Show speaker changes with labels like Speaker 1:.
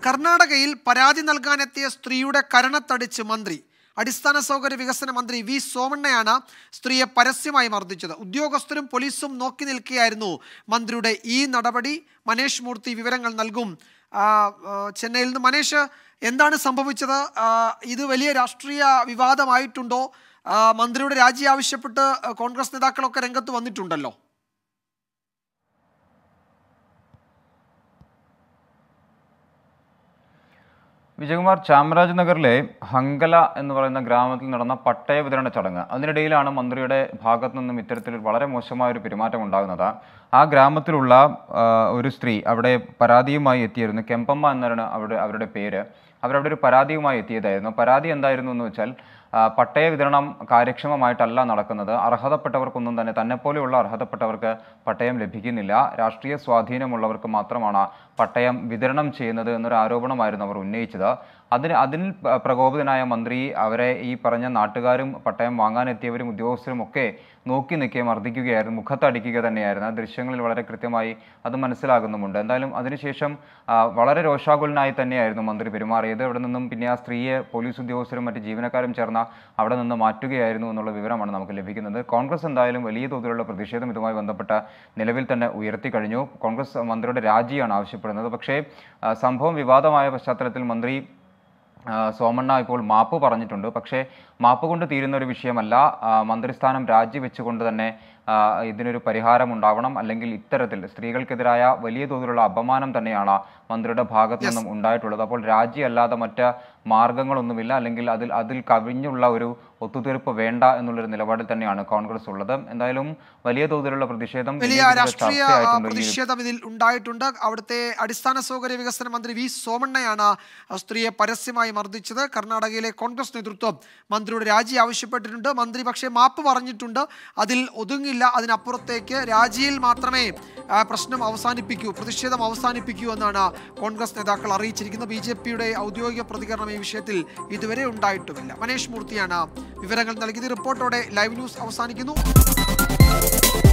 Speaker 1: കർണാടകയിൽ പരാതി നൽകാനെത്തിയ സ്ത്രീയുടെ കരണത്തടിച്ച് മന്ത്രി അടിസ്ഥാന സൗകര്യ വികസന മന്ത്രി വി സോമണ്ണയാണ് സ്ത്രീയെ പരസ്യമായി മർദ്ദിച്ചത് ഉദ്യോഗസ്ഥരും പോലീസും നോക്കി നിൽക്കുകയായിരുന്നു മന്ത്രിയുടെ ഈ നടപടി മനേഷ് മൂർത്തി വിവരങ്ങൾ നൽകും ആ, ആ, ചെന്നൈയിൽ നിന്ന് മനേഷ് എന്താണ് സംഭവിച്ചത് ആ, ഇത് വലിയ രാഷ്ട്രീയ വിവാദമായിട്ടുണ്ടോ ആ, മന്ത്രിയുടെ രാജി ആവശ്യപ്പെട്ട് കോൺഗ്രസ് നേതാക്കളൊക്കെ രംഗത്ത് വന്നിട്ടുണ്ടല്ലോ
Speaker 2: വിജയകുമാർ ചാമരാജ് നഗറിലെ ഹങ്കല എന്ന് പറയുന്ന ഗ്രാമത്തിൽ നടന്ന പട്ടയ വിതരണ ചടങ്ങ് അതിനിടയിലാണ് മന്ത്രിയുടെ ഭാഗത്തു നിന്നും ഇത്തരത്തിൽ വളരെ മോശമായ ഒരു പെരുമാറ്റം ഉണ്ടാകുന്നത് ആ ഗ്രാമത്തിലുള്ള ആ, ഒരു സ്ത്രീ അവിടെ പരാതിയുമായി എത്തിയിരുന്നു കെമ്പമ്മ എന്നാണ് അവിടെ അവരുടെ പേര് അവരവിടെ ഒരു പരാതിയുമായി എത്തിയതായിരുന്നു പരാതി എന്തായിരുന്നു എന്ന് വെച്ചാൽ ആ, പട്ടയ വിതരണം കാര്യക്ഷമമായിട്ടല്ല നടക്കുന്നത് അർഹതപ്പെട്ടവർക്കൊന്നും തന്നെ തന്നെപ്പോലെയുള്ള അർഹതപ്പെട്ടവർക്ക് പട്ടയം ലഭിക്കുന്നില്ല രാഷ്ട്രീയ സ്വാധീനമുള്ളവർക്ക് മാത്രമാണ് പട്ടയം വിതരണം ചെയ്യുന്നത് എന്നൊരു ആരോപണമായിരുന്നു അവർ ഉന്നയിച്ചത് അതിന് അതിൽ പ- പ്രകോപിതനായ മന്ത്രി അവരെ ഈ പറഞ്ഞ നാട്ടുകാരും പട്ടയം വാങ്ങാനെത്തിയവരും ഉദ്യോഗസ്ഥരും ഒക്കെ നോക്കി നിൽക്കുകയും മർദ്ദിക്കുകയായിരുന്നു മുഖത്തടിക്കുക തന്നെയായിരുന്നു ആ ദൃശ്യങ്ങളിൽ വളരെ കൃത്യമായി അത് മനസ്സിലാകുന്നുമുണ്ട് എന്തായാലും അതിനുശേഷം ആ, വളരെ രോഷാകുലനായി തന്നെയായിരുന്നു മന്ത്രി പെരുമാറിയത് അവിടെ നിന്നും പിന്നെ ആ സ്ത്രീയെ പോലീസ് ഉദ്യോഗസ്ഥരും മറ്റ് ജീവനക്കാരും ചേർന്ന അവിടെ നിന്ന് മാറ്റുകയായിരുന്നു എന്നുള്ള വിവരമാണ് നമുക്ക് ലഭിക്കുന്നത് കോൺഗ്രസ് എന്തായാലും വലിയ തോതിലുള്ള പ്രതിഷേധം ഇതുമായി ബന്ധപ്പെട്ട നിലവിൽ തന്നെ ഉയർത്തി കഴിഞ്ഞു കോൺഗ്രസ് മന്ത്രിയുടെ രാജിയാണ് ആവശ്യപ്പെടുന്നത് പക്ഷേ ആ, സംഭവം വിവാദമായ പശ്ചാത്തലത്തിൽ മന്ത്രി ആ, സോമണ്ണ ഇപ്പോൾ മാപ്പ് പറഞ്ഞിട്ടുണ്ട് പക്ഷേ മാപ്പ് കൊണ്ട് തീരുന്ന ഒരു വിഷയമല്ല ആ, മന്ത്രിസ്ഥാനം രാജിവെച്ചുകൊണ്ട് തന്നെ ആ, ഇതിനൊരു പരിഹാരം ഉണ്ടാവണം അല്ലെങ്കിൽ ഇത്തരത്തിൽ സ്ത്രീകൾക്കെതിരായ വലിയ തോതിലുള്ള അപമാനം തന്നെയാണ് മന്ത്രിയുടെ ഭാഗത്തു നിന്നും ഉണ്ടായിട്ടുള്ളത് അപ്പോൾ രാജി അല്ലാതെ മറ്റ് മാർഗങ്ങളൊന്നുമില്ല അല്ലെങ്കിൽ അതിൽ അതിൽ കവിഞ്ഞുള്ള ഒരു ഒത്തുതീർപ്പ് വേണ്ട എന്നുള്ളൊരു നിലപാടിൽ തന്നെയാണ് കോൺഗ്രസ് ഉള്ളത് എന്തായാലും വലിയ തോതിലുള്ള പ്രതിഷേധം
Speaker 1: വലിയ
Speaker 2: പിന്നീട് ഇത്
Speaker 1: രാഷ്ട്രീയ ആ,
Speaker 2: ചർച്ചയായിട്ടുണ്ട് ഈ
Speaker 1: പ്രതിഷേധം ഇതിൽ ഉണ്ടായിട്ടുണ്ട് അവിടുത്തെ അടിസ്ഥാന സൗകര്യ വികസന മന്ത്രി വി സോമണ്ണയാണ് ആ സ്ത്രീയെ പരസ്യമായി മർദ്ദിച്ചത് കർണാടകയിലെ കോൺഗ്രസ് നേതൃത്വം മന്ത്രിയുടെ രാജി ആവശ്യപ്പെട്ടിട്ടുണ്ട് മന്ത്രി പക്ഷേ മാപ്പ് പറഞ്ഞിട്ടുണ്ട് അതിൽ ഒതുങ്ങില്ല അതിനപ്പുറത്തേക്ക് രാജിയിൽ മാത്രമേ ആ, പ്രശ്നം അവസാനിപ്പിക്കൂ പ്രതിഷേധം അവസാനിപ്പിക്കൂ എന്നാണ് കോൺഗ്രസ് നേതാക്കൾ അറിയിച്ചിരിക്കുന്നത് ബി ജെ പിയുടെ ഔദ്യോഗിക പ്രതികരണം ഈ വിഷയത്തിൽ ഇതുവരെ ഉണ്ടായിട്ടുമില്ല മനേഷ് മൂർത്തിയാണ് വിവരങ്ങൾ നൽകിയത് ഈ റിപ്പോർട്ടോടെ ലൈവ് ന്യൂസ് അവസാനിക്കുന്നു